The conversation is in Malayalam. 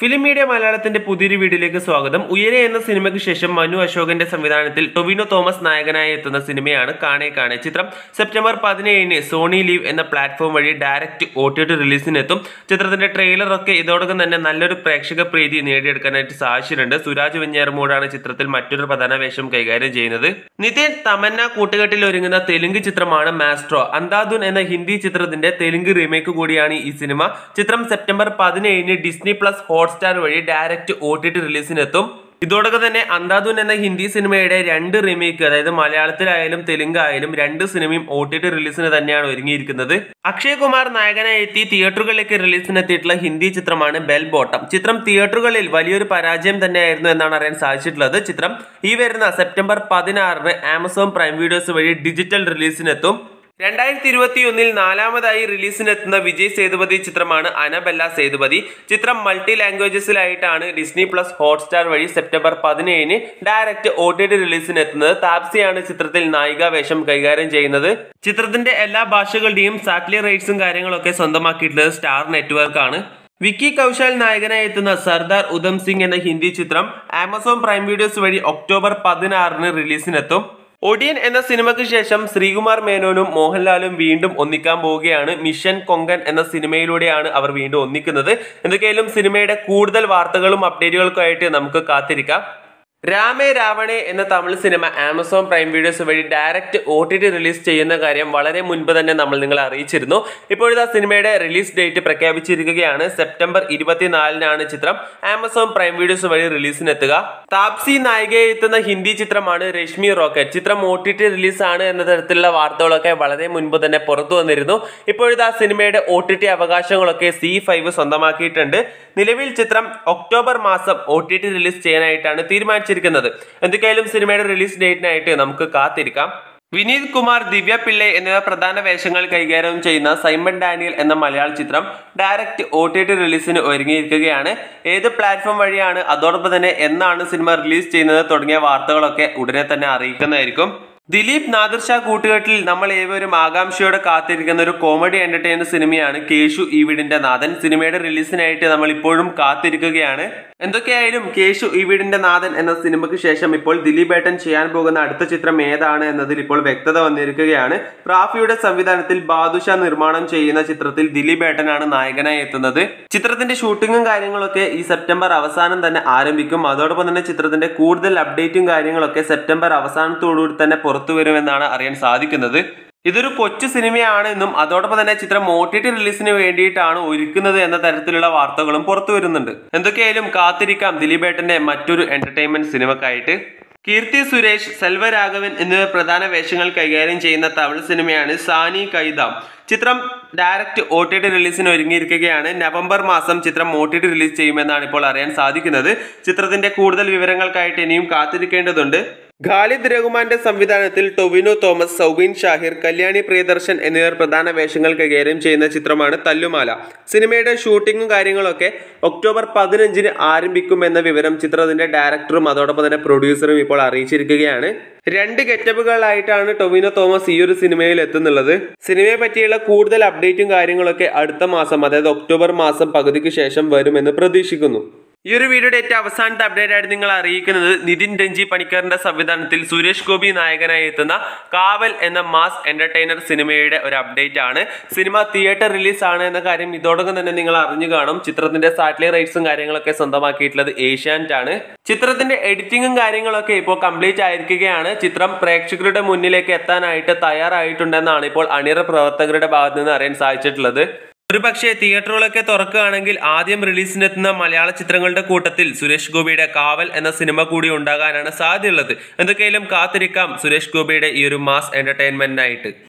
ഫിലിം മീഡിയ മലയാളത്തിന്റെ പുതിയൊരു വീഡിയോയിലേക്ക് സ്വാഗതം ഉയരെ എന്ന സിനിമയ്ക്ക് ശേഷം മനു അശോകന്റെ സംവിധാനത്തിൽ ടൊവിനോ തോമസ് നായകനായി എത്തുന്ന സിനിമയാണ് കാണേ കാണേ ചിത്രം സെപ്റ്റംബർ പതിനേഴിന് സോണി ലീവ് എന്ന പ്ലാറ്റ്ഫോം വഴി ഡയറക്റ്റ് ഒ ടി ടി റിലീസിനെത്തും ചിത്രത്തിന്റെ ട്രെയിലറൊക്കെ ഇതോടൊപ്പം തന്നെ നല്ലൊരു പ്രേക്ഷക പ്രീതി നേടിയെടുക്കാനായിട്ട് സാധിച്ചിട്ടുണ്ട് സുരാജ് വെഞ്ഞാറമൂടാണ് ചിത്രത്തിൽ മറ്റൊരു പ്രധാന വേഷം കൈകാര്യം ചെയ്യുന്നത് നിതിൻ തമന്ന കൂട്ടുകെട്ടിൽ ഒരുങ്ങുന്ന തെലുങ്ക് ചിത്രമാണ് മാസ്ട്രോ അന്താദുൻ എന്ന ഹിന്ദി ചിത്രത്തിന്റെ തെലുങ്ക് റീമേക്ക് കൂടിയാണ് ഈ സിനിമ ചിത്രം സെപ്റ്റംബർ പതിനേഴിന് ഡിസ്നി പ്ലസ് ഹോട്ട്സ്റ്റാർ വഴി ഡയറക്റ്റ് ഒ ടി ടി റിലീസിനെത്തും ഇതോടൊപ്പം തന്നെ അന്താദുൻ എന്ന ഹിന്ദി സിനിമയുടെ രണ്ട് റീമേക്ക് അതായത് മലയാളത്തിലായാലും തെലുങ്ക് ആയാലും രണ്ട് സിനിമയും ഒ ടി ടി റിലീസിന് തന്നെയാണ് ഒരുങ്ങിയിരിക്കുന്നത് അക്ഷയ് കുമാർ നായകനായി എത്തി തിയേറ്ററുകളിലേക്ക് റിലീസിനെത്തിയിട്ടുള്ള ഹിന്ദി ചിത്രമാണ് ബെൽ ബോട്ടം ചിത്രം തിയേറ്ററുകളിൽ വലിയൊരു പരാജയം തന്നെയായിരുന്നു എന്നാണ് അറിയാൻ സാധിച്ചിട്ടുള്ളത് ചിത്രം ഈ വരുന്ന സെപ്റ്റംബർ പതിനാറിന് ആമസോൺ പ്രൈം വീഡിയോസ് വഴി ഡിജിറ്റൽ റിലീസിനെത്തും രണ്ടായിരത്തി ഇരുപത്തി ഒന്നിൽ നാലാമതായി റിലീസിനെത്തുന്ന വിജയ് സേതുപതി ചിത്രമാണ് അനബെല്ല സേതുപതി ചിത്രം മൾട്ടി ലാംഗ്വേജസിലായിട്ടാണ് ഡിസ്നി പ്ലസ് ഹോട്ട്സ്റ്റാർ വഴി സെപ്റ്റംബർ പതിനേഴിന് ഡയറക്റ്റ് ഒ ടി ടി റിലീസിനെത്തുന്നത് താപ്സിയാണ് ചിത്രത്തിൽ നായികാ വേഷം കൈകാര്യം ചെയ്യുന്നത് ചിത്രത്തിന്റെ എല്ലാ ഭാഷകളുടെയും സാറ്റലൈറ്റ് റൈറ്റ്സും കാര്യങ്ങളൊക്കെ സ്വന്തമാക്കിയിട്ടുള്ളത് സ്റ്റാർ നെറ്റ്വർക്ക് ആണ് വിക്കി കൗശാൽ നായകനായി എത്തുന്ന സർദാർ ഉധം സിംഗ് എന്ന ഹിന്ദി ചിത്രം ആമസോൺ പ്രൈം വീഡിയോസ് വഴി ഒക്ടോബർ പതിനാറിന് റിലീസിനെത്തും ഒഡിയൻ എന്ന സിനിമയ്ക്ക് ശേഷം ശ്രീകുമാർ മേനോനും മോഹൻലാലും വീണ്ടും ഒന്നിക്കാൻ പോവുകയാണ് മിഷൻ കൊങ്കൻ എന്ന സിനിമയിലൂടെയാണ് അവർ വീണ്ടും ഒന്നിക്കുന്നത് എന്തൊക്കെയായാലും സിനിമയുടെ കൂടുതൽ വാർത്തകളും അപ്ഡേറ്റുകൾക്കുമായിട്ട് നമുക്ക് കാത്തിരിക്കാം രാമേ രാവണേ എന്ന Tamil cinema Amazon Prime videos വഴി direct O T T release ചെയ്യുന്ന കാര്യം വളരെ മുൻപ് തന്നെ നമ്മൾ നിങ്ങളെ അറിയിച്ചിരുന്നു ഇപ്പോഴത്തെ സിനിമയുടെ റിലീസ് ഡേറ്റ് പ്രഖ്യാപിച്ചിരിക്കുകയാണ് സെപ്റ്റംബർ ഇരുപത്തിനാലിനാണ് ചിത്രം ആമസോൺ പ്രൈം വീഡിയോസ് വഴി റിലീസിനെത്തുക താപ്സി നായികയെ എത്തുന്ന ഹിന്ദി ചിത്രമാണ് രശ്മി റോക്കറ്റ് ചിത്രം ഒ ടി ടി റിലീസാണ് എന്ന തരത്തിലുള്ള വാർത്തകളൊക്കെ വളരെ മുൻപ് തന്നെ പുറത്തു വന്നിരുന്നു ഇപ്പോഴത്തെ സിനിമയുടെ ഒ ടി ടി അവകാശങ്ങളൊക്കെ സി ഫൈവ് സ്വന്തമാക്കിയിട്ടുണ്ട് നിലവിൽ ചിത്രം ഒക്ടോബർ മാസം ഒ ടി ടി റിലീസ് ചെയ്യാനായിട്ടാണ് തീരുമാനിച്ചിരിക്കുന്നത് എന്തൊക്കെയായാലും സിനിമയുടെ റിലീസ് ഡേറ്റിനായിട്ട് നമുക്ക് കാത്തിരിക്കാം വിനീത് കുമാർ ദിവ്യ പിള്ളെ എന്നിവ പ്രധാന വേഷങ്ങൾ കൈകാര്യം ചെയ്യുന്ന സൈമൺ ഡാനിയൽ എന്ന മലയാള ചിത്രം ഡയറക്റ്റ് ഒ ടി ടി റിലീസിന് ഒരുങ്ങിയിരിക്കുകയാണ് ഏത് പ്ലാറ്റ്ഫോം വഴിയാണ് അതോടൊപ്പം തന്നെ എന്നാണ് സിനിമ റിലീസ് ചെയ്യുന്നത് തുടങ്ങിയ വാർത്തകളൊക്കെ ഉടനെ തന്നെ അറിയിക്കുന്നതായിരിക്കും ദിലീപ് നാദിർഷാ കൂട്ടുകെട്ടിൽ നമ്മൾ ഏവരും ആകാംക്ഷയോടെ കാത്തിരിക്കുന്ന ഒരു കോമഡി എന്റർടൈനർ സിനിമയാണ് കേശു ഈ വീടിന്റെ നാഥൻ സിനിമയുടെ റിലീസിനായിട്ട് നമ്മൾ ഇപ്പോഴും കാത്തിരിക്കുകയാണ് എന്തൊക്കെയായാലും കേശു ഈ വീടിന്റെ നാഥൻ എന്ന സിനിമയ്ക്ക് ശേഷം ഇപ്പോൾ ദിലീപ് ഏട്ടൻ ചെയ്യാൻ പോകുന്ന അടുത്ത ചിത്രം ഏതാണ് എന്നതിൽ ഇപ്പോൾ വ്യക്തത വന്നിരിക്കുകയാണ് റാഫിയുടെ സംവിധാനത്തിൽ ബാദുഷ നിർമ്മാണം ചെയ്യുന്ന ചിത്രത്തിൽ ദിലീപ് ഏട്ടനാണ് നായകനായി എത്തുന്നത് ചിത്രത്തിന്റെ ഷൂട്ടിങ്ങും കാര്യങ്ങളൊക്കെ ഈ സെപ്റ്റംബർ അവസാനം തന്നെ ആരംഭിക്കും അതോടൊപ്പം തന്നെ ചിത്രത്തിന്റെ കൂടുതൽ അപ്ഡേറ്റും കാര്യങ്ങളൊക്കെ സെപ്റ്റംബർ അവസാനത്തോടുകൂടി തന്നെ പുറത്തു വരുമെന്നാണ് അറിയാൻ സാധിക്കുന്നത് ഇതൊരു കൊച്ചു സിനിമയാണെന്നും അതോടൊപ്പം തന്നെ ചിത്രം ഒ ടി ടി റിലീസിന് വേണ്ടിയിട്ടാണ് ഒരുക്കുന്നത് എന്ന തരത്തിലുള്ള വാർത്തകളും പുറത്തു വരുന്നുണ്ട് എന്തൊക്കെയായാലും കാത്തിരിക്കാം ദിലീപേട്ടന്റെ മറ്റൊരു എന്റർടൈൻമെന്റ് സിനിമക്കായിട്ട് കീർത്തി സുരേഷ് സെൽവരാഘവൻ എന്നിവർ പ്രധാന വേഷങ്ങൾ കൈകാര്യം ചെയ്യുന്ന തമിഴ് സിനിമയാണ് സാനി കൈതാം ചിത്രം ഡയറക്റ്റ് ഒ ടി ടി റിലീസിന് ഒരുങ്ങിയിരിക്കുകയാണ് നവംബർ മാസം ചിത്രം ഒ ടി ടി റിലീസ് ചെയ്യുമെന്നാണ് ഇപ്പോൾ അറിയാൻ സാധിക്കുന്നത് ചിത്രത്തിന്റെ കൂടുതൽ വിവരങ്ങൾക്കായിട്ട് ഇനിയും കാത്തിരിക്കേണ്ടതുണ്ട് ഖാലിദ് രഘുമാന്റെ സംവിധാനത്തിൽ ടൊവിനോ തോമസ് സൗബിൻ ഷാഹിർ കല്യാണി പ്രിയദർശൻ എന്നിവർ പ്രധാന വേഷങ്ങൾ കൈകാര്യം ചെയ്യുന്ന ചിത്രമാണ് തല്ലുമാല സിനിമയുടെ ഷൂട്ടിങ്ങും കാര്യങ്ങളൊക്കെ ഒക്ടോബർ പതിനഞ്ചിന് ആരംഭിക്കുമെന്ന വിവരം ചിത്രത്തിന്റെ ഡയറക്ടറും അതോടൊപ്പം തന്നെ പ്രൊഡ്യൂസറും ഇപ്പോൾ അറിയിച്ചിരിക്കുകയാണ് രണ്ട് ഗെറ്റപ്പുകളായിട്ടാണ് ടൊവിനോ തോമസ് ഈ ഒരു സിനിമയിൽ എത്തുന്നുള്ളത് സിനിമയെ പറ്റിയുള്ള കൂടുതൽ അപ്ഡേറ്റും കാര്യങ്ങളൊക്കെ അടുത്ത മാസം അതായത് ഒക്ടോബർ മാസം പകുതിക്ക് ശേഷം വരുമെന്ന് പ്രതീക്ഷിക്കുന്നു ഈ ഒരു വീഡിയോയുടെ ഏറ്റവും അവസാനത്തെ അപ്ഡേറ്റ് ആയിട്ട് നിങ്ങൾ അറിയിക്കുന്നത് നിതിൻ രഞ്ജി പണിക്കറിന്റെ സംവിധാനത്തിൽ സുരേഷ് ഗോപി നായകനായി എത്തുന്ന കാവൽ എന്ന മാസ് എന്റർടൈനർ സിനിമയുടെ ഒരു അപ്ഡേറ്റ് ആണ് സിനിമ തിയേറ്റർ റിലീസ് ആണ് എന്ന കാര്യം ഇതോടൊപ്പം തന്നെ നിങ്ങൾ അറിഞ്ഞു കാണും ചിത്രത്തിന്റെ സാറ്റലൈറ്റ് റൈറ്റ്സും കാര്യങ്ങളൊക്കെ സ്വന്തമാക്കിയിട്ടുള്ളത് ഏഷ്യാനെറ്റ് ആണ് ചിത്രത്തിന്റെ എഡിറ്റിംഗും കാര്യങ്ങളൊക്കെ ഇപ്പോൾ കംപ്ലീറ്റ് ആയിരിക്കുകയാണ് ചിത്രം പ്രേക്ഷകരുടെ മുന്നിലേക്ക് എത്താനായിട്ട് തയ്യാറായിട്ടുണ്ടെന്നാണ് ഇപ്പോൾ അണിയറ പ്രവർത്തകരുടെ ഭാഗത്ത് നിന്ന് അറിയാൻ സാധിച്ചിട്ടുള്ളത് ഒരു പക്ഷേ തിയേറ്ററുകളൊക്കെ തുറക്കുകയാണെങ്കിൽ ആദ്യം റിലീസിനെത്തുന്ന മലയാള ചിത്രങ്ങളുടെ കൂട്ടത്തിൽ സുരേഷ് ഗോപിയുടെ കാവൽ എന്ന സിനിമ കൂടി ഉണ്ടാകാനാണ് സാധ്യതയുള്ളത് എന്തൊക്കെയായാലും കാത്തിരിക്കാം സുരേഷ് ഗോപിയുടെ ഈ ഒരു മാസ് എന്റർടൈൻമെന്റിനായിട്ട്